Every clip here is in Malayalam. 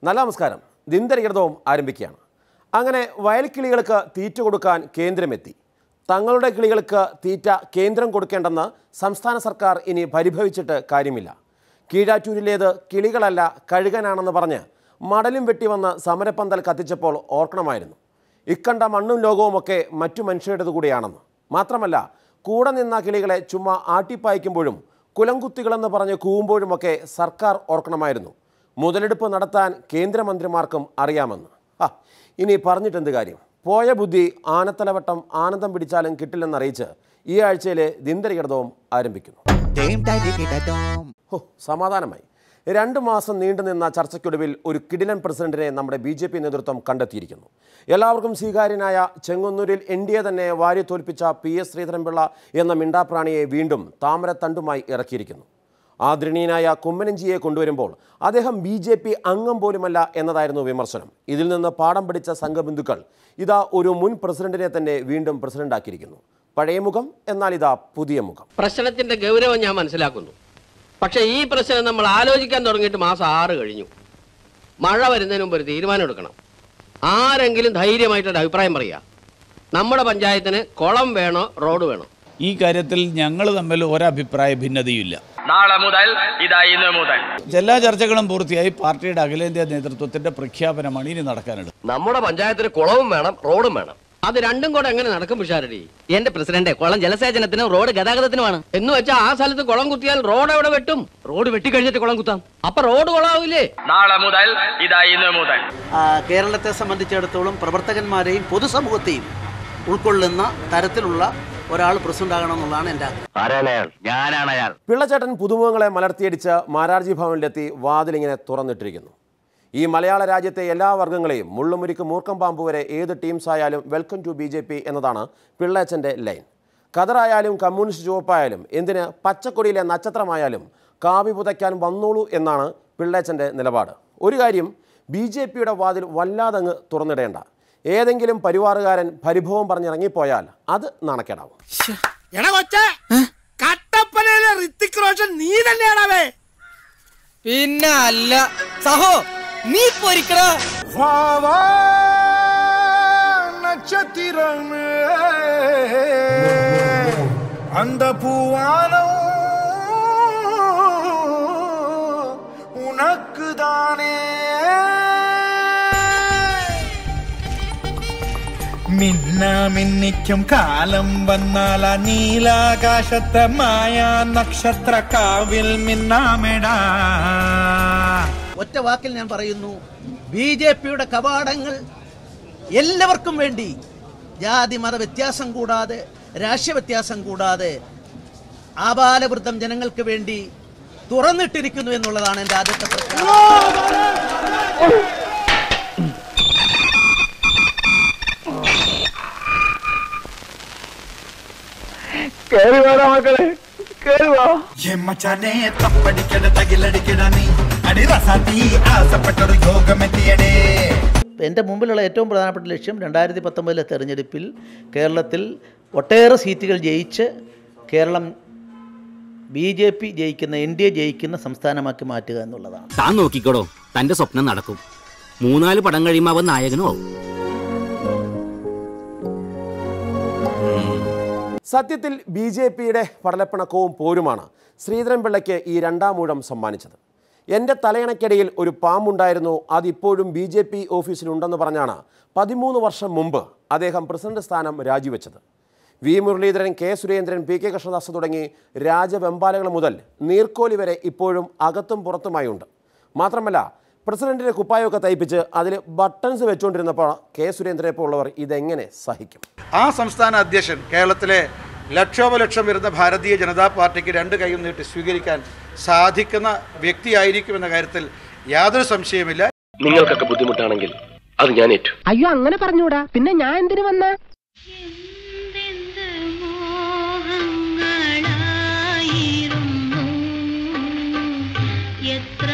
നല്ല നമസ്കാരം ദിന്തരികൃതവും ആരംഭിക്കുകയാണ് അങ്ങനെ വയൽക്കിളികൾക്ക് തീറ്റ കൊടുക്കാൻ കേന്ദ്രമെത്തി തങ്ങളുടെ കിളികൾക്ക് തീറ്റ കേന്ദ്രം കൊടുക്കേണ്ടെന്ന് സംസ്ഥാന സർക്കാർ ഇനി പരിഭവിച്ചിട്ട് കാര്യമില്ല കീഴാറ്റൂരിലേത് കിളികളല്ല കഴുകനാണെന്ന് പറഞ്ഞ് മടലും വെട്ടി വന്ന് സമരപ്പന്തൽ കത്തിച്ചപ്പോൾ ഓർക്കണമായിരുന്നു ഇക്കണ്ട മണ്ണും ലോകവുമൊക്കെ മറ്റു മനുഷ്യരുടേത് കൂടിയാണെന്ന് മാത്രമല്ല കൂടെ നിന്ന കിളികളെ ചുമ്മാ ആട്ടിപ്പായിക്കുമ്പോഴും കുലംകുത്തികളെന്ന് പറഞ്ഞ് കൂവുമ്പോഴുമൊക്കെ സർക്കാർ ഓർക്കണമായിരുന്നു മുതലെടുപ്പ് നടത്താൻ കേന്ദ്രമന്ത്രിമാർക്കും അറിയാമെന്ന് ആ ഇനി പറഞ്ഞിട്ടെന്ത് കാര്യം പോയ ബുദ്ധി ആനത്തലവട്ടം ആനന്ദം പിടിച്ചാലും കിട്ടില്ലെന്നറിയിച്ച് ഈ ആഴ്ചയിലെ ദിന്തരികൃതവും ആരംഭിക്കുന്നു ഹോ സമാധാനമായി രണ്ട് മാസം നീണ്ടുനിന്ന ചർച്ചയ്ക്കൊടുവിൽ ഒരു കിടിലൻ പ്രസിഡന്റിനെ നമ്മുടെ ബി ജെ പി നേതൃത്വം കണ്ടെത്തിയിരിക്കുന്നു എല്ലാവർക്കും സ്വീകാര്യനായ ചെങ്ങന്നൂരിൽ എൻ ഡി എ തന്നെ വാരി തോൽപ്പിച്ച പി എസ് ശ്രീധരൻപിള്ള എന്ന മിണ്ടാപ്രാണിയെ വീണ്ടും താമരത്തണ്ടുമായി ഇറക്കിയിരിക്കുന്നു ആദരണീയനായ കുമ്മനഞ്ചിയെ കൊണ്ടുവരുമ്പോൾ അദ്ദേഹം ബി ജെ പി അംഗം പോലുമല്ല എന്നതായിരുന്നു വിമർശനം ഇതിൽ നിന്ന് പാഠം പഠിച്ച സംഘബന്ധുക്കൾ ഇതാ ഒരു മുൻ പ്രസിഡന്റിനെ തന്നെ വീണ്ടും പ്രസിഡന്റാക്കിയിരിക്കുന്നു പഴയ മുഖം എന്നാൽ ഇതാ പുതിയ മുഖം പ്രശ്നത്തിന്റെ ഗൗരവം ഞാൻ മനസ്സിലാക്കുന്നു പക്ഷെ ഈ പ്രശ്നം നമ്മൾ ആലോചിക്കാൻ തുടങ്ങിയിട്ട് മാസം ആറ് കഴിഞ്ഞു മഴ വരുന്നതിന് മുമ്പ് ഒരു തീരുമാനം എടുക്കണം ആരെങ്കിലും ധൈര്യമായിട്ടൊരു അഭിപ്രായം പറയുക നമ്മുടെ പഞ്ചായത്തിന് കുളം വേണോ റോഡ് വേണോ ഈ കാര്യത്തിൽ ഞങ്ങൾ തമ്മിൽ ഒരഭിപ്രായ ഭിന്നതയുമില്ല നാളെ മുതൽ ഇതാ ഇന്ന് മുതൽ എല്ലാ ചർച്ചകളും പൂർത്തിയായി പാർട്ടിയുടെ അഖിലേന്ത്യാ നേതൃത്വത്തിന്റെ പ്രഖ്യാപനമാണ് ഇനി നടക്കാനുള്ളത് നമ്മുടെ പഞ്ചായത്തിന് കുളവും വേണം റോഡും വേണം അത് രണ്ടും കൂടെ എങ്ങനെ നടക്കും പിഷാരടി എന്റെ പ്രസിഡന്റ് കുളം ജലസേചനത്തിനും റോഡ് ഗതാഗതത്തിനുമാണ് എന്ന് വെച്ചാൽ ആ സ്ഥലത്ത് കുളം കുത്തിയാൽ റോഡ് എവിടെ വെട്ടും റോഡ് വെട്ടിക്കഴിഞ്ഞിട്ട് കുളം കുത്താം അപ്പൊ റോഡ് കുളമാവില്ലേ നാളെ മുതൽ ഇതാ ഇന്ന് മുതൽ ആ, കേരളത്തെ സംബന്ധിച്ചിടത്തോളം പ്രവർത്തകന്മാരെയും പൊതുസമൂഹത്തെയും ഉൾക്കൊള്ളുന്ന തരത്തിലുള്ള ഒരാൾ പ്രസിഡന്റ് ആകണം എന്നുള്ളതാണ് എൻ്റെ ആഗ്രഹം ആരാണയാൾ ഞാനാണയാൾ പിള്ളച്ചേട്ടൻ പുതുമുഖങ്ങളെ മലർത്തിയടിച്ച് മാരാർജി ഭവനിലെത്തി വാതിലിങ്ങനെ തുറന്നിട്ടിരിക്കുന്നു ഈ മലയാള രാജ്യത്തെ എല്ലാ വർഗ്ഗങ്ങളെയും മുള്ളുമുരിക്ക് മൂർക്കം പാമ്പ് വരെ ഏത് ടീംസ് ആയാലും welcome to B J P എന്നതാണ് പിള്ളേച്ചൻ്റെ ലൈൻ ഖദറായാലും കമ്മ്യൂണിസ്റ്റ് ചുവപ്പായാലും എന്തിന് പച്ചക്കൊടിയിലെ നക്ഷത്രമായാലും കാവി പുതയ്ക്കാൻ വന്നോളൂ എന്നാണ് പിള്ളേച്ചൻ്റെ നിലപാട് ഒരു കാര്യം ബി ജെ പിയുടെ വാതിൽ വല്ലാതങ്ങ് തുറന്നിടേണ്ട ഏതെങ്കിലും പരിവാറുകാരൻ പരിഭവം പറഞ്ഞിറങ്ങിപ്പോയാൽ അത് നാണക്കേടാവും എടാ കൊച്ചേ കട്ടപ്പനയിലെ ഋത്തിക് റോഷൻ നീ തന്നെയാണവേ പിന്നെ അല്ല സഹോ നീ പൊരിക്കട നക്ഷത്രമേ அந்த பூவானம் உனக்கு தானே മിന്ന മിന്നിക്കും കാലം വന്നാൽ ആ നീലാകാശത്തെ മായ നക്ഷത്ര കാവിൽ മിന്നാമിടാ ഒറ്റ വാക്കിൽ ഞാൻ പറയുന്നു ബി ജെ പിയുടെ കവാടങ്ങൾ എല്ലാവർക്കും വേണ്ടി ജാതി മത വ്യത്യാസം കൂടാതെ രാഷ്ട്രീയ വ്യത്യാസം കൂടാതെ ആബാലവൃദ്ധം ജനങ്ങൾക്ക് വേണ്ടി തുറന്നിട്ടിരിക്കുന്നു എന്നുള്ളതാണ് എൻ്റെ ആദ്യത്തെ പ്രഖ്യാപനം എമ്മച്ചാനെ തപ്പടിക്കട തകിലടിക്കട നീ അടി റസാത്തി ആസപ്പെട്ടൊരു യോഗമെത്തിയടേ എൻ്റെ മുമ്പിലുള്ള ഏറ്റവും പ്രധാനപ്പെട്ട ലക്ഷ്യം രണ്ടായിരത്തി പത്തൊമ്പതിലെ തെരഞ്ഞെടുപ്പിൽ കേരളത്തിൽ ഒട്ടേറെ സീറ്റുകൾ ജയിച്ച് കേരളം ബി ജെ പി ജയിക്കുന്ന എൻ ഡി എ ജയിക്കുന്ന സംസ്ഥാനമാക്കി മാറ്റുക എന്നുള്ളതാണ് താൻ നോക്കിക്കോടോ തന്റെ സ്വപ്നം നടക്കും മൂന്നാല് പടം കഴിയുമ്പോ അവൻ നായകനോ സത്യത്തിൽ ബി ജെ പിയുടെ പടലപ്പിണക്കവും പോരുമാണ് ശ്രീധരൻപിള്ളയ്ക്ക് ഈ രണ്ടാം മൂഴം സമ്മാനിച്ചത് എൻ്റെ തലയണയ്ക്കിടയിൽ ഒരു പാമ്പുണ്ടായിരുന്നു അതിപ്പോഴും ബി ജെ പി ഓഫീസിലുണ്ടെന്ന് പറഞ്ഞാണ് പതിമൂന്ന് വർഷം മുമ്പ് അദ്ദേഹം പ്രസിഡന്റ് സ്ഥാനം രാജിവെച്ചത് V Muraleedharan K Surendran P K Krishnadas തുടങ്ങി രാജവെമ്പാലകൾ മുതൽ നീർക്കോലി വരെ ഇപ്പോഴും അകത്തും പുറത്തുമായി ഉണ്ട് മാത്രമല്ല പ്രസിഡന്റിന്റെ കുപ്പായമൊക്കെ തയ്പ്പിച്ച് അതിൽ ബട്ടൺസ് വെച്ചുകൊണ്ടിരുന്നപ്പോൾ കെ സുരേന്ദ്രനെ പോലുള്ളവർ ഇതെങ്ങനെ സഹിക്കും ആ സംസ്ഥാന അധ്യക്ഷൻ കേരളത്തിലെ ലക്ഷോപലക്ഷം വരുന്ന ഭാരതീയ ജനതാ പാർട്ടിക്ക് രണ്ട് കൈയും നീട്ടി സ്വീകരിക്കാൻ സാധിക്കുന്ന വ്യക്തിയായിരിക്കുമെന്ന കാര്യത്തിൽ യാതൊരു സംശയമില്ല നിങ്ങൾക്കൊക്കെ ബുദ്ധിമുട്ടാണെങ്കിൽ അത് ഞാൻ ഏറ്റു അയ്യോ അങ്ങനെ പറഞ്ഞൂടാ പിന്നെ ഞാൻ എന്തിനു വന്ന എന്തെന്ത് മോഹങ്ങളായിരുന്നു എത്ര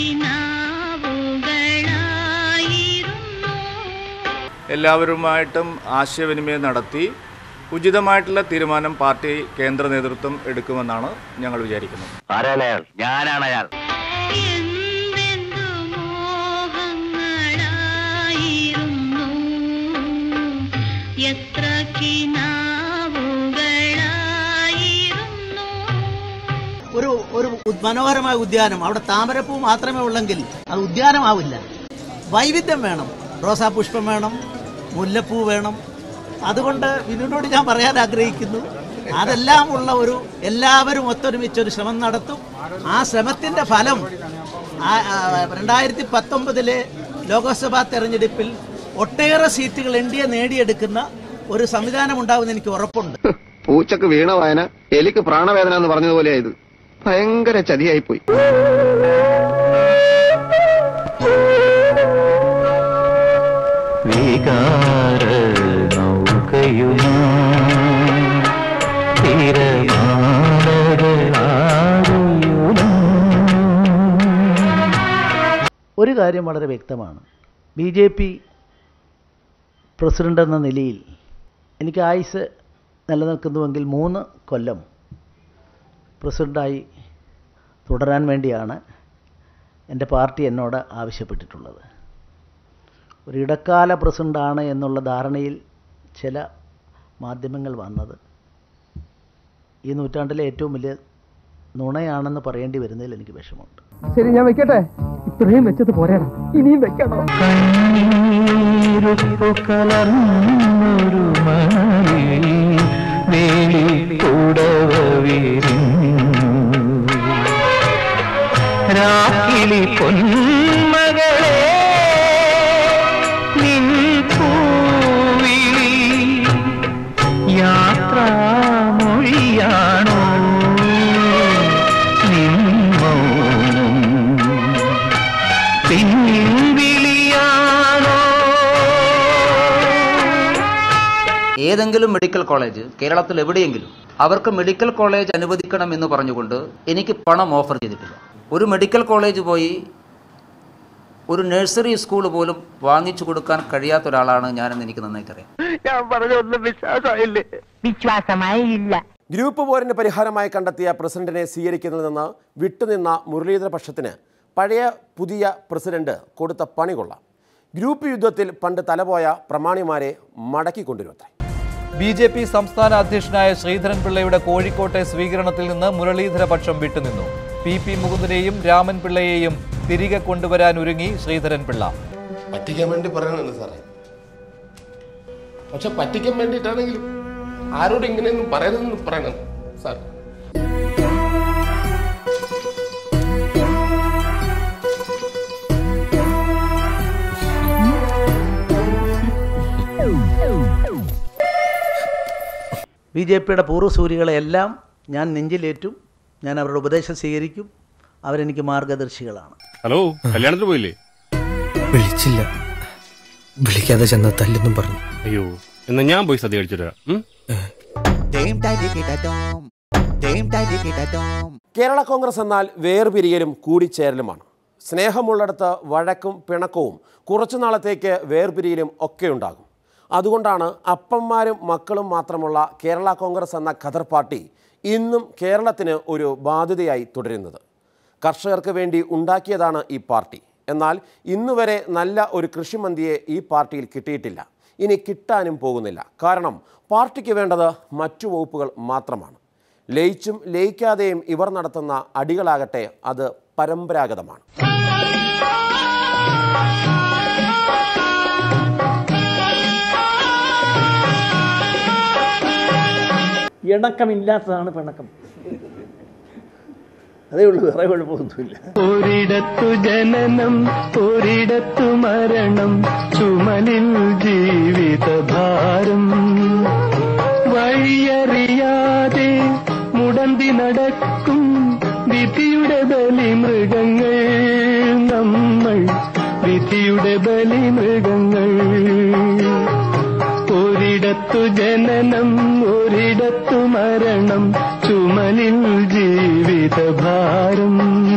കിനാവുകളായിരുന്നു എല്ലാവരുമായിട്ടും ആശയവിനിമയം നടത്തി ഉചിതമായിട്ടുള്ള തീരുമാനം പാർട്ടി കേന്ദ്ര നേതൃത്വം എടുക്കുമെന്നാണ് ഞങ്ങൾ വിചാരിക്കുന്നത് ആരാണയാൾ ഞാനാണയാൾ എന്തെന്തു മോഹങ്ങളായിരുന്നു കിനാവുകളായിരുന്നു ഒരു ഒരു ഉദ് മനോഹരമായ ഉദ്യാനം അവിടെ താമരപ്പൂ മാത്രമേ ഉള്ളെങ്കിൽ അത് ഉദ്യാനമാവില്ല വൈവിധ്യം വേണം റോസാ പുഷ്പം വേണം മുല്ലപ്പൂ വേണം അതുകൊണ്ട് വിനുവിനോട് ഞാൻ പറയാൻ ആഗ്രഹിക്കുന്നു അതെല്ലാം ഉള്ള ഒരു എല്ലാവരും ഒത്തൊരുമിച്ച് ഒരു ശ്രമം നടത്തും ആ ശ്രമത്തിന്റെ ഫലം ആ- ആ, രണ്ടായിരത്തി പത്തൊമ്പതിലെ ലോക്സഭാ തെരഞ്ഞെടുപ്പിൽ ഒട്ടേറെ സീറ്റുകൾ എൻ ഡി എ നേടിയെടുക്കുന്ന ഒരു സംവിധാനം ഉണ്ടാവുമെന്ന് എനിക്ക് ഉറപ്പുണ്ട് പൂച്ചക്ക് വീണ വായന എലിക്ക് പ്രാണവേദന എന്ന് പറഞ്ഞതുപോലെയായത് ഭയങ്കര ചതിയായിപ്പോയി വികാര നൗകയുമാ ഒരു കാര്യം വളരെ വ്യക്തമാണ് ബി ജെ പി പ്രസിഡന്റ് എന്ന നിലയിൽ എനിക്ക് ആയുസ് നിലനിൽക്കുന്നുവെങ്കിൽ മൂന്ന് കൊല്ലം പ്രസിഡൻ്റായി തുടരാൻ വേണ്ടിയാണ് എൻ്റെ പാർട്ടി എന്നോട് ആവശ്യപ്പെട്ടിട്ടുള്ളത് ഒരു ഇടക്കാല പ്രസിഡൻ്റാണ് എന്നുള്ള ധാരണയിൽ ചില മാധ്യമങ്ങൾ വന്നത് ഈ നൂറ്റാണ്ടിലെ ഏറ്റവും വലിയ നുണയാണെന്ന് പറയേണ്ടി വരുന്നതിൽ എനിക്ക് വിഷമമുണ്ട് ശരി ഞാൻ വെക്കട്ടെ ഇത്രയും വെച്ചത് പോരാടാ ഇനിയും വെക്കണം കലർന്നൊരു മണലിൽ വേളി കൂടവ രാക്കിളി പൊന്മകളെ നിൻ പൂവിളി യാത്രാമൊഴിയാണോ നിൻ മൗനം പിന്നിൻ വിളിയാണോ ഏതെങ്കിലും മെഡിക്കൽ കോളേജ് കേരളത്തിൽ എവിടെയെങ്കിലും അവർക്ക് മെഡിക്കൽ കോളേജ് അനുവദിക്കണം എന്ന് പറഞ്ഞുകൊണ്ട് എനിക്ക് പണം ഓഫർ ചെയ്തിട്ടില്ല ഒരു മെഡിക്കൽ കോളേജ് പോയി ഒരു നഴ്സറി സ്കൂൾ പോലും വാങ്ങിച്ചു കൊടുക്കാൻ കഴിയാത്ത ഒരാളാണ് ഞാനെന്ന് എനിക്ക് നന്നായിട്ട് അറിയാം ഞാൻ പറഞ്ഞൊന്നും വിശ്വാസമായില്ലേ വിശ്വാസമായി ഇല്ല ഗ്രൂപ്പ് പോരിന് പരിഹാരമായി കണ്ടെത്തിയ പ്രസിഡന്റിനെ സ്വീകരിക്കുന്നതിൽ നിന്ന് വിട്ടുനിന്ന മുരളീധര പക്ഷത്തിന് പഴയ പുതിയ പ്രസിഡന്റ് കൊടുത്ത പണി കൊള്ളാം ഗ്രൂപ്പ് യുദ്ധത്തിൽ പണ്ട് തലപോയ പ്രമാണിമാരെ മടക്കിക്കൊണ്ടുവരുമത്രേ ബി ജെ പി സംസ്ഥാന അധ്യക്ഷനായ ശ്രീധരൻപിള്ളയുടെ കോഴിക്കോട്ടെ സ്വീകരണത്തിൽ നിന്ന് മുരളീധര പക്ഷം വിട്ടുനിന്നു പി പി മുകുന്ദനെയും രാമൻ പിള്ളയെയും തിരികെ കൊണ്ടുവരാൻ ഒരുങ്ങി ശ്രീധരൻപിള്ള പറ്റിക്കാൻ വേണ്ടി പറയണതാണ് സാറേ പക്ഷെ പറ്റിക്കാൻ വേണ്ടിയിട്ടാണെങ്കിലും ആരോട് ഇങ്ങനെയൊന്നും പറയരുതെന്ന് പറയണം സാർ ബി ജെ പിയുടെ പൂർവ്വസൂരികളെല്ലാം ഞാൻ നെഞ്ചിലേറ്റും ഞാൻ അവരുടെ ഉപദേശം സ്വീകരിക്കും അവരെനിക്ക് മാർഗദർശികളാണ് ഹലോ കല്യാണത്തിന് പോയില്ലേ വിളിച്ചില്ല വിളിക്കാതെ ചെന്ന തല്ലെന്നും പറഞ്ഞു അയ്യോ എന്നാ ഞാൻ പോയി സദ്യ കഴിച്ചിട്ട് വരാം ഉം? കേരള കോൺഗ്രസ് എന്നാൽ വേർപിരിയലും കൂടിച്ചേരലുമാണ് സ്നേഹമുള്ളിടത്ത് വഴക്കും പിണക്കവും കുറച്ചു നാളത്തേക്ക് വേർപിരിയലും ഒക്കെ ഉണ്ടാകും അതുകൊണ്ടാണ് അപ്പന്മാരും മക്കളും മാത്രമുള്ള കേരള കോൺഗ്രസ് എന്ന ഖദർ പാർട്ടി ഇന്നും കേരളത്തിന് ഒരു ബാധ്യതയായി തുടരുന്നത് കർഷകർക്ക് വേണ്ടി ഉണ്ടാക്കിയതാണ് ഈ പാർട്ടി എന്നാൽ ഇന്നുവരെ നല്ല ഒരു കൃഷിമന്ത്രിയെ ഈ പാർട്ടിയിൽ കിട്ടിയിട്ടില്ല ഇനി കിട്ടാനും പോകുന്നില്ല കാരണം പാർട്ടിക്ക് വേണ്ടത് മറ്റു വകുപ്പുകൾ മാത്രമാണ് ലയിച്ചും ലയിക്കാതെയും ഇവർ നടത്തുന്ന അടികളാകട്ടെ അത് പരമ്പരാഗതമാണ് ഇണക്കമില്ലാത്തതാണ് പിണക്കം അതേ ഉള്ളൂ വേറെ കുഴപ്പമൊന്നുമില്ല ഒരിടത്തു ജനനം ഒരിടത്തു മരണം ചുമലിൽ ജീവിതഭാരം വഴിയറിയാതെ മുടന്തി നടക്കും വിധിയുടെ ബലി മൃഗങ്ങൾ നമ്മൾ വിധിയുടെ ബലി മൃഗങ്ങൾ ഒരിടത്തു ജനനം ഒരിടത്തു മരണം ചുമലിൽ ജീവിതഭാരം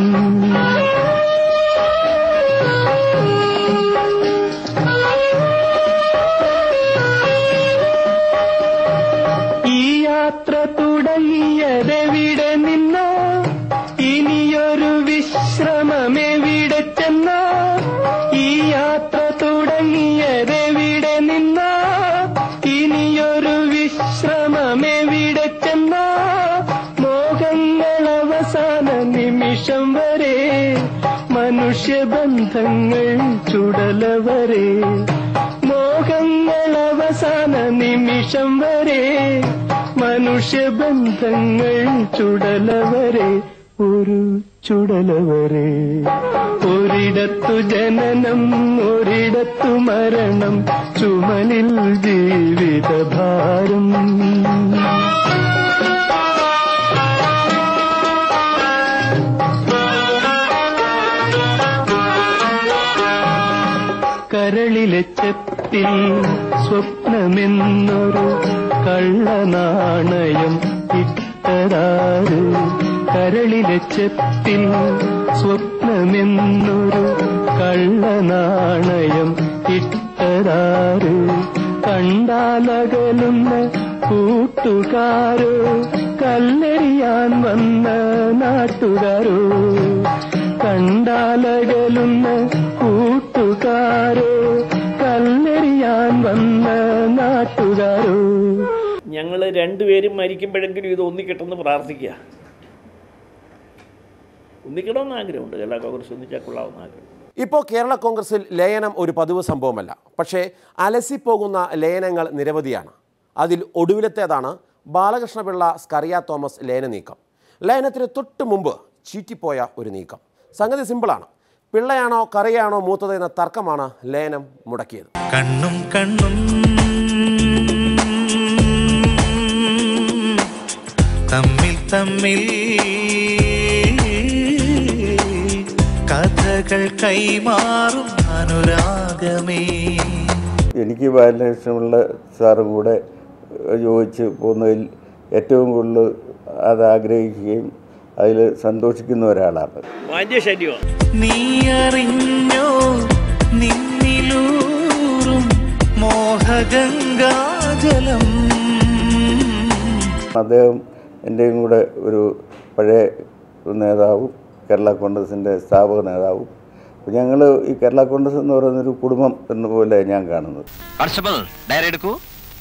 ഈ യാത്ര തുടങ്ങിയതെവിടെ നിന്നോ ഇനിയൊരു വിശ്രമമെവിടെ ചെന്നോ ഈ യാത്ര തുടങ്ങിയതെവിടെ നിന്നോ ഇനിയൊരു മനുഷ്യബന്ധങ്ങൾ ചുടലവരെ മോഹങ്ങൾ അവസാന നിമിഷം വരെ മനുഷ്യബന്ധങ്ങൾ ചുടലവരെ ഒരു ചുടലവരെ ഒരിടത്തു ജനനം ഒരിടത്തു മരണം ചുമലിൽ ജീവിതഭാരം കരളിലെ ചെത്തിൽ സ്വപ്നമെന്നൊരു കള്ളനാണയം ഇട്ടതാറ് കരളിലെ ചെത്തിൽ സ്വപ്നമെന്നൊരു കള്ളനാണയം ഇട്ടതാറ് കണ്ടാലകലുന്ന കൂട്ടുകാരോ കല്ലെറിയാൻ വന്ന നാട്ടുകാരോ കണ്ടാലകലുന്ന കൂട്ടുകാരോ കല്ലെറിയാൻ വന്ന നാട്ടുകാരോ ഞങ്ങൾ രണ്ടുപേരും മരിക്കുമ്പോഴെങ്കിലും ഇത് ഒന്നിക്കിട്ടെന്ന് പ്രാർത്ഥിക്കുക ഒന്നിക്കണമെന്ന് ആഗ്രഹമുണ്ട് കേരള കോൺഗ്രസ് ഒന്നിച്ചാൽ കൊള്ളാവുന്ന ആഗ്രഹം ഇപ്പോൾ കേരള കോൺഗ്രസിൽ ലയനം ഒരു പതിവ് സംഭവമല്ല പക്ഷേ അലസിപ്പോകുന്ന ലയനങ്ങൾ നിരവധിയാണ് അതിൽ ഒടുവിലത്തേതാണ് ബാലകൃഷ്ണപിള്ള സ്കറിയ തോമസ് ലയന നീക്കം ലയനത്തിന് തൊട്ട് മുമ്പ് ചീറ്റിപ്പോയ ഒരു നീക്കം സംഗതി സിമ്പിളാണ് പിള്ളയാണോ കറിയാണോ മൂത്തത് എന്ന തർക്കമാണ് ലയനം മുടക്കിയത് കണ്ണും കണ്ണും തമ്മിൽ തമ്മിൽ കഥകൾ കൈമാറും അനുരാഗമേ എനിക്ക് ബാലകൃഷ്ണപിള്ള സാറും കൂടെ യോജിച്ച് പോകുന്നതിൽ ഏറ്റവും കൂടുതൽ അത് ആഗ്രഹിക്കുകയും അതിൽ സന്തോഷിക്കുന്ന ഒരാളാണ് വാദ്യശല്യമാണ് നീ അറിഞ്ഞോ നിന്നിലൂറും മോഹഗംഗാജലം അദ്ദേഹം എൻ്റെയും കൂടെ ഒരു പഴയ നേതാവും കേരള കോൺഗ്രസിൻ്റെ സ്ഥാപക നേതാവും അപ്പോൾ ഞങ്ങൾ ഈ കേരള കോൺഗ്രസ് എന്ന് പറയുന്നൊരു കുടുംബം എന്ന പോലെ ഞാൻ കാണുന്നത് കോൺസ്റ്റബിൾ ഡയറി എടുക്കൂ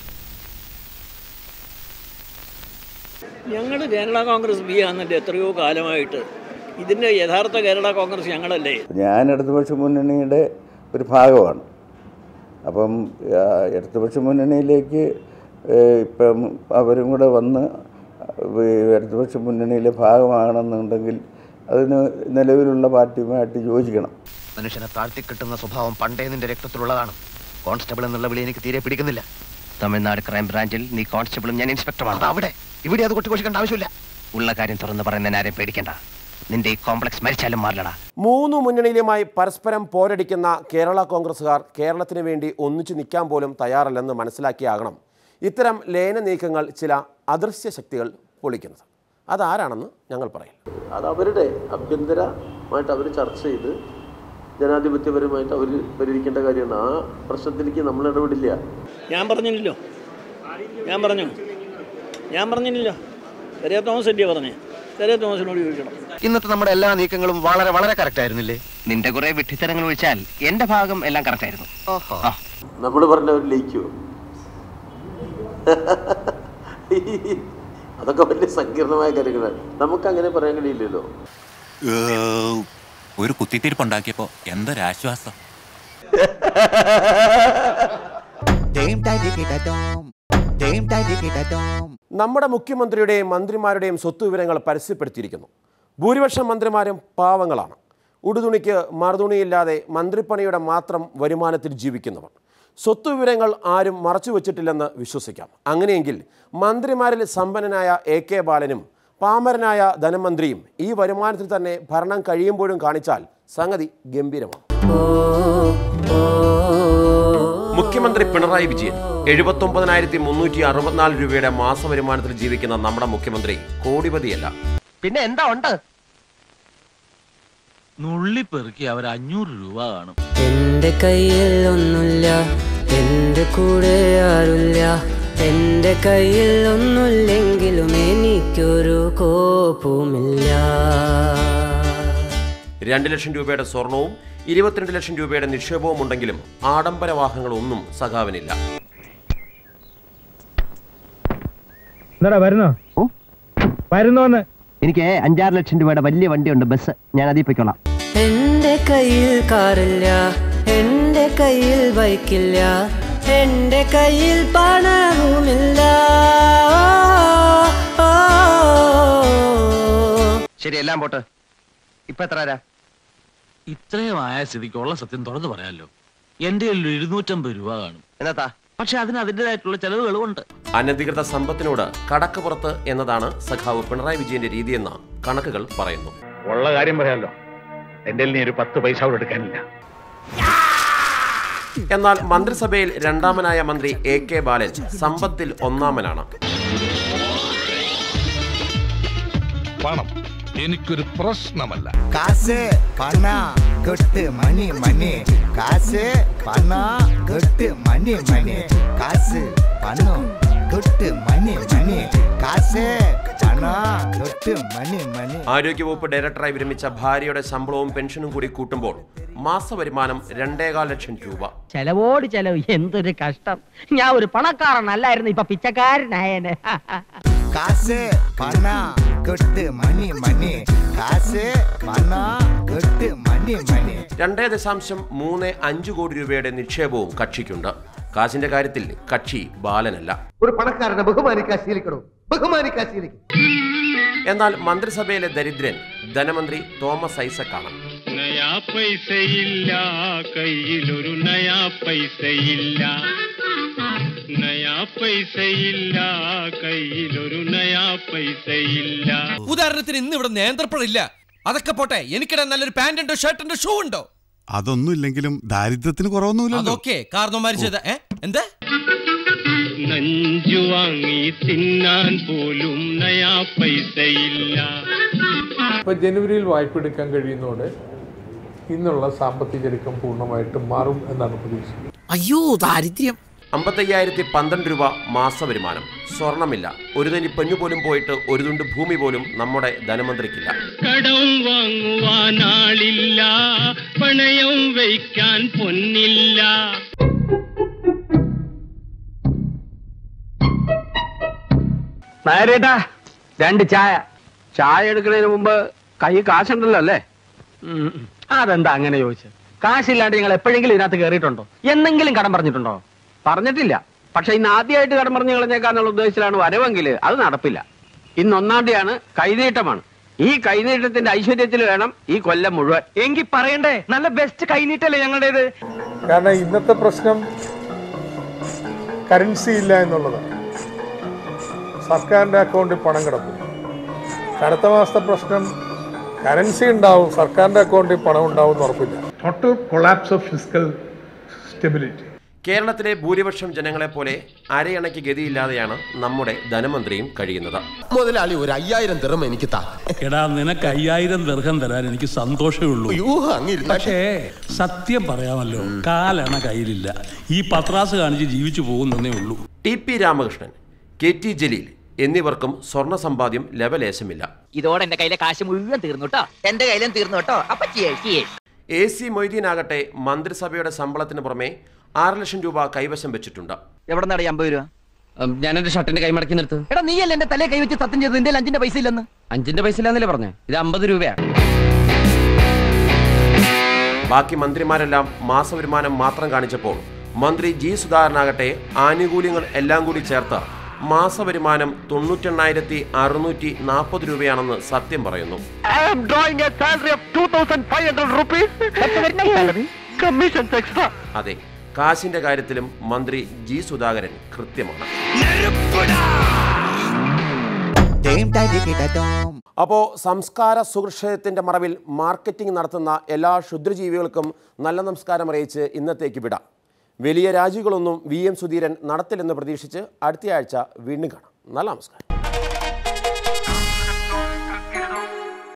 ഞങ്ങൾ കേരള കോൺഗ്രസ് ബി ആണെന്നിട്ട് എത്രയോ കാലമായിട്ട് ഇതിൻ്റെ യഥാർത്ഥ കേരള കോൺഗ്രസ് ഞങ്ങളല്ലേ ഞാൻ ഇടതുപക്ഷ മുന്നണിയുടെ ഒരു ഭാഗമാണ് അപ്പം ആ, ഇടതുപക്ഷ മുന്നണിയിലേക്ക് ഏഹ്, ഇപ്പം അവരും കൂടെ വന്ന് ഈ ഇടതുപക്ഷ മുന്നണിയിലെ ഭാഗമാകണമെന്നുണ്ടെങ്കിൽ അതിന് നിലവിലുള്ള പാർട്ടിയുമായിട്ട് യോജിക്കണം മനുഷ്യനെ താഴ്ത്തിക്കിട്ടുന്ന സ്വഭാവം പണ്ടേ നിന്റെ രക്തത്തിലുള്ളതാണ് കോൺസ്റ്റബിൾ എന്നുള്ള വിളി എനിക്ക് തീരെ പിടിക്കുന്നില്ല തമിഴ്നാട് ക്രൈം ബ്രാഞ്ചിൽ നീ കോൺസ്റ്റബിളും ഞാൻ ഇൻസ്പെക്ടറുമാണ് അവിടെ ഇവിടെ അത് കൊട്ടിക്കൊഴിക്കേണ്ട ആവശ്യമില്ല ഉള്ള കാര്യം തുറന്ന് പറയുന്ന ആരെയും പേടിക്കണ്ട നിന്റെ ഈ കോംപ്ലക്സ് മരിച്ചാലും മാറില്ലടാ മൂന്ന് മുന്നണിയിലുമായി പരസ്പരം പോരടിക്കുന്ന കേരള കോൺഗ്രസ്സുകാർ കേരളത്തിന് വേണ്ടി ഒന്നിച്ചു നിൽക്കാൻ പോലും തയ്യാറല്ലെന്ന് മനസ്സിലാക്കിയാകണം ഇത്തരം ലയന നീക്കങ്ങൾ ചില അദൃശ്യ ശക്തികൾ പൊളിക്കുന്നത് അതാരാണെന്ന് ഞങ്ങൾ പറയും അത് അവരുടെ ആഭ്യന്തരമായിട്ട് അവർ ചർച്ച ചെയ്ത് ജനാധിപത്യപരമായിട്ട് അവർ പരിഹരിക്കേണ്ട കാര്യമാണ് ആ പ്രശ്നത്തിലേക്ക് നമ്മൾ ഇടപെടില്ല ഞാൻ പറഞ്ഞില്ലല്ലോ ഞാൻ പറഞ്ഞു ഞാൻ പറഞ്ഞില്ലല്ലോ ചെറിയ തോമസ് അല്ലേ പറഞ്ഞേ ചെറിയ തോമസിനോട് ചോദിക്കണം ഇന്നത്തെ നമ്മുടെ എല്ലാ നീക്കങ്ങളും വളരെ വളരെ കറക്റ്റ് ആയിരുന്നില്ലേ നിന്റെ കുറെ വിഡ്ഢിത്തരങ്ങൾ ഒഴിച്ചാൽ എന്റെ ഭാഗം എല്ലാം കറക്റ്റ് ആയിരുന്നു ഓഹോ നമ്മൾ പറഞ്ഞവർ ലയിക്കുമോ അതൊക്കെ വലിയ സങ്കീർണമായ കാര്യങ്ങളാണ് നമുക്ക് അങ്ങനെ പറയാൻ കഴിയില്ലല്ലോ ഒരു കുത്തിത്തിരിപ്പുണ്ടാക്കിയപ്പോ എന്തൊരാശ്വാസം നമ്മുടെ മുഖ്യമന്ത്രിയുടെയും മന്ത്രിമാരുടെയും സ്വത്ത് വിവരങ്ങൾ പരസ്യപ്പെടുത്തിയിരിക്കുന്നു ഭൂരിപക്ഷം മന്ത്രിമാരും പാവങ്ങളാണ് ഉടുതുണിക്ക് മറുതുണിയില്ലാതെ മന്ത്രിപ്പണിയുടെ മാത്രം വരുമാനത്തിൽ ജീവിക്കുന്നവർ സ്വത്ത് വിവരങ്ങൾ ആരും മറച്ചു വച്ചിട്ടില്ലെന്ന് വിശ്വസിക്കാം അങ്ങനെയെങ്കിൽ മന്ത്രിമാരിൽ സമ്പന്നനായ എ കെ ബാലനും പാമരനായ ധനമന്ത്രിയും ഈ വരുമാനത്തിൽ തന്നെ ഭരണം കഴിയുമ്പോഴും കാണിച്ചാൽ സംഗതി ഗംഭീരമാണ് മുഖ്യമന്ത്രി പിണറായി വിജയൻ എഴുപത്തൊമ്പതിനായിരത്തി മുന്നൂറ്റി അറുപത്തിനാല് രൂപയുടെ മാസ വരുമാനത്തിൽ ജീവിക്കുന്ന നമ്മുടെ മുഖ്യമന്ത്രി കോടിപതിയല്ല പിന്നെ എന്താ ഉണ്ട് നുള്ളിപ്പെറുക്കി അവർ അഞ്ഞൂറ് രൂപ കാണും എന്റെ കയ്യിൽ ഒന്നുമില്ല എന്റെ കൂടെ ആരുമില്ല എന്റെ കയ്യിൽ ഒന്നുമില്ലെങ്കിലും എനിക്കൊരു കോപ്പുമില്ല രണ്ട് ലക്ഷം രൂപയുടെ സ്വർണവും ഇരുപത്തിരണ്ട് ലക്ഷം രൂപയുടെ നിക്ഷേപവും ഉണ്ടെങ്കിലും ആഡംബര വാഹനങ്ങളൊന്നും സഖാവിനില്ല എന്താടാ വരുന്നോ വരുന്നോന്ന് എനിക്ക് അഞ്ചാറ് ലക്ഷം രൂപയുടെ വലിയ വണ്ടിയുണ്ട് ബസ് ഞാൻ അതിൽ പൊയ്ക്കോളാം എൻ്റെ കയ്യിൽ കാറില്ല എൻ്റെ കയ്യിൽ ബൈക്കില്ല എൻ്റെ കയ്യിൽ പണവുമില്ല ഓ, ഓ, ഓ. ശരി എല്ലാം പോട്ട് ഇപ്പൊ എത്ര ആരാ ഇത്രയും ആയ സ്ഥിതിക്ക് ഉള്ള സത്യം തുറന്നു പറയാമല്ലോ എന്റെ കയ്യിൽ ഒരു ഇരുന്നൂറ്റമ്പത് രൂപ കാണും എന്നാ പക്ഷെ അതിന് അതിൻ്റെതായിട്ടുള്ള ചെലവുകളുണ്ട് അനധികൃത സമ്പത്തിനോട് കടക്ക് പുറത്ത് എന്നതാണ് സഖാവ് പിണറായി വിജയന്റെ രീതിയെന്ന് കണക്കുകൾ പറയുന്നു ഉള്ള കാര്യം പറയാമല്ലോ എന്റെ നീ ഒരു പത്ത് പൈസ കൂടെ എടുക്കാനില്ല എന്നാൽ മന്ത്രിസഭയിൽ രണ്ടാമനായ മന്ത്രി എ കെ ബാലൻ സമ്പത്തിൽ ഒന്നാമനാണ് പണം എനിക്കൊരു പ്രശ്നമല്ല காசு பணம் கொட்டு மணி மணி காசு பணம் கொட்டு மணி மணி காசு பணம் கொட்டு மணி மணி காசு பணம் கொட்டு மணி மணி ആരോഗ്യവകുപ്പ് ഡയറക്ടറായി വിരമിച്ച ഭാര്യയുടെ ശമ്പളവും പെൻഷനും കൂടി കൂട്ടുമ്പോൾ മാസവരുമാനം രണ്ടേകാൽ ലക്ഷം രൂപ ചെലവോട് ചെലവ് എന്തൊരു കഷ്ടം ഞാൻ ഒരു പണക്കാരനല്ലായിരുന്നു ഇപ്പൊ പിച്ചക്കാരനായനെ காசு பணம் கொட்டு மணி மணி காசு பணம் கொட்டு மணி மணி രണ്ടേ ദശാംശം മൂന്ന് അഞ്ച് കോടി രൂപയുടെ നിക്ഷേപവും കക്ഷിക്കുണ്ട് കാശിന്റെ കാര്യത്തിൽ കക്ഷി ബാലനല്ല ഒരു പണക്കാരനെ ബഹുമാനിക്കാൻ ശീലിക്കണോ ബഹുമാനിക്കാൻ ശീലിക്കും എന്നാൽ മന്ത്രിസഭയിലെ ദരിദ്രൻ ധനമന്ത്രി തോമസ് ഐസക്കാണ് നയാ പൈസയില്ല കയ്യിലൊരു നയാ പൈസയില്ല നയാ പൈസയില്ല കയ്യിലൊരു നയാ പൈസയില്ല ഉദാഹരണത്തിന് ഇന്ന് ഇവിടെ നേന്ത്രപ്പഴില്ല അതൊക്കെ പോട്ടെ എനിക്കിടാൻ നല്ലൊരു പാന്റ് ഉണ്ടോ ഷർട്ട് ഉണ്ടോ ഷൂ ഉണ്ടോ അതൊന്നുമില്ലെങ്കിലും ദാരിദ്ര്യത്തിന് കുറവൊന്നുമില്ലല്ലോ അതൊക്കെ കാരണവന്മാര് ചെയ്ത ഏ എന്താ നഞ്ചു വാങ്ങി തിന്നാൻ പോലും നയാ പൈസയില്ല ഇപ്പൊ ജനുവരിയിൽ വായ്പ എടുക്കാൻ കഴിയുന്നതോടെ ഇന്നുള്ള സാമ്പത്തിക ഞെരുക്കം പൂർണ്ണമായിട്ടും മാറും എന്നാണ് പ്രതീക്ഷ അയ്യോ ദാരിദ്ര്യം അമ്പത്തയ്യായിരത്തി പന്ത്രണ്ട് രൂപ മാസവരുമാനം സ്വർണമില്ല ഒരു തനി പെണ്ണു പോലും പോയിട്ട് ഒരു തുണ്ട് ഭൂമി പോലും നമ്മുടെ ധനമന്ത്രിക്കില്ല കടം വാങ്ങുവാൻ ആളില്ല പണയം വയ്ക്കാൻ പൊന്നില്ല നായരേട്ടാ രണ്ട് ചായ ചായ എടുക്കുന്നതിന് മുമ്പ് കൈ കാശുണ്ടല്ലോ അല്ലേ ഉം. അതെന്താ അങ്ങനെ ചോദിച്ചത് കാശില്ലാണ്ട് നിങ്ങൾ എപ്പോഴെങ്കിലും ഇതിനകത്ത് കയറിയിട്ടുണ്ടോ എന്തെങ്കിലും കടം പറഞ്ഞിട്ടുണ്ടോ പറഞ്ഞിട്ടില്ല പക്ഷെ ഇന്ന് ആദ്യമായിട്ട് കടം പറഞ്ഞു കളഞ്ഞേക്കാന്നുള്ള ഉദ്ദേശത്തിലാണ് വരവെങ്കിൽ അത് നടപ്പില്ല ഇന്ന് ഒന്നാം തീയതിയാണ് കൈനീട്ടമാണ് ഈ കൈനീട്ടത്തിന്റെ ഐശ്വര്യത്തിൽ വേണം ഈ കൊല്ലം മുഴുവൻ എങ്കിൽ പറയണ്ടേ നല്ല ബെസ്റ്റ് കൈനീട്ടല്ലേ ഞങ്ങളുടേത് കാരണം ഇന്നത്തെ പ്രശ്നം കറൻസി ഇല്ല എന്നുള്ളതാണ് സർക്കാരിൻ്റെ അക്കൗണ്ടിൽ പണം കിടക്കും അടുത്ത മാസത്തെ പ്രശ്നം കറൻസി ഉണ്ടാവും സർക്കാരിൻ്റെ അക്കൗണ്ടിൽ പണം ഉണ്ടാവും എന്ന് ഉറപ്പില്ല total collapse of physical stability കേരളത്തിലെ ഭൂരിപക്ഷം ജനങ്ങളെ പോലെ അരയണയ്ക്ക് ഗതിയില്ലാതെയാണ് നമ്മുടെ ധനമന്ത്രിയും കഴിയുന്നത് മുതലാളി ഒരു അയ്യായിരം ദിറം എനിക്ക് താ എടാ നിനക്ക് അയ്യായിരം ദീർഘം തരാൻ എനിക്ക് സന്തോഷമേ ഉള്ളൂ അയ്യോ, അങ്ങിരുന്നാട്ടെ. പക്ഷേ സത്യം പറയാമല്ലോ കാലണ കയ്യിലില്ല ഈ പത്രാസ് കാണിച്ച് ജീവിച്ചു പോകുന്നതേ ഉള്ളൂ T P Ramakrishnan K T Jaleel എന്നിവർക്കും സ്വർണ്ണ സമ്പാദ്യം ലവലേശമില്ല ഇതോടെ എന്റെ കയ്യിലെ കാശ് മുഴുവൻ തീർന്നു കേട്ടോ എന്റെ കയ്യിലും തീർന്നു കേട്ടോ അപ്പൊ എ സി മൊയ്തീൻ ആകട്ടെ മന്ത്രിസഭയുടെ ശമ്പളത്തിന് പുറമെ ആറ് ലക്ഷം രൂപ കൈവശം വെച്ചിട്ടുണ്ട് എവിടെ നടി അമ്പത് രൂപ ഞാൻ എന്റെ ഷർട്ടിന്റെ കൈ മടക്കി നിർത്ത് എടാ നീയല്ലേ എന്റെ തലേ കൈവച്ച് സത്യം ചെയ്ത് നിന്റെ അഞ്ചിന്റെ പൈസ ഇല്ലെന്ന് അഞ്ചിന്റെ പൈസ ഇല്ലാന്നല്ലേ പറഞ്ഞേ ഇത് അമ്പത് രൂപയാ ബാക്കി മന്ത്രിമാരെല്ലാം മാസവരുമാനം മാത്രം കാണിച്ചപ്പോൾ മന്ത്രി ജി സുധാകരനാകട്ടെ ആനുകൂല്യങ്ങൾ എല്ലാം കൂടി ചേർത്ത് മാസവരുമാനം തൊണ്ണൂറ്റെണ്ണായിരത്തി അറുന്നൂറ്റി നാൽപ്പത് രൂപയാണെന്ന് സത്യം പറയുന്നു I am drawing a salary of 2,500 rupees. Commissions extra. അതെ കാശിന്റെ കാര്യത്തിലും മന്ത്രി ജി സുധാകരൻ കൃത്യമാണ് അപ്പോ സംസ്കാര സുരക്ഷിതത്തിന്റെ മറവിൽ മാർക്കറ്റിംഗ് നടത്തുന്ന എല്ലാ ക്ഷുദ്രജീവികൾക്കും നല്ല നമസ്കാരം അറിയിച്ച് ഇന്നത്തേക്ക് വിടാം വലിയ രാജികളൊന്നും വി എം സുധീരൻ നടത്തില്ലെന്ന് പ്രതീക്ഷിച്ച് അടുത്തയാഴ്ച വീണ്ടും കാണാം നല്ല നമസ്കാരം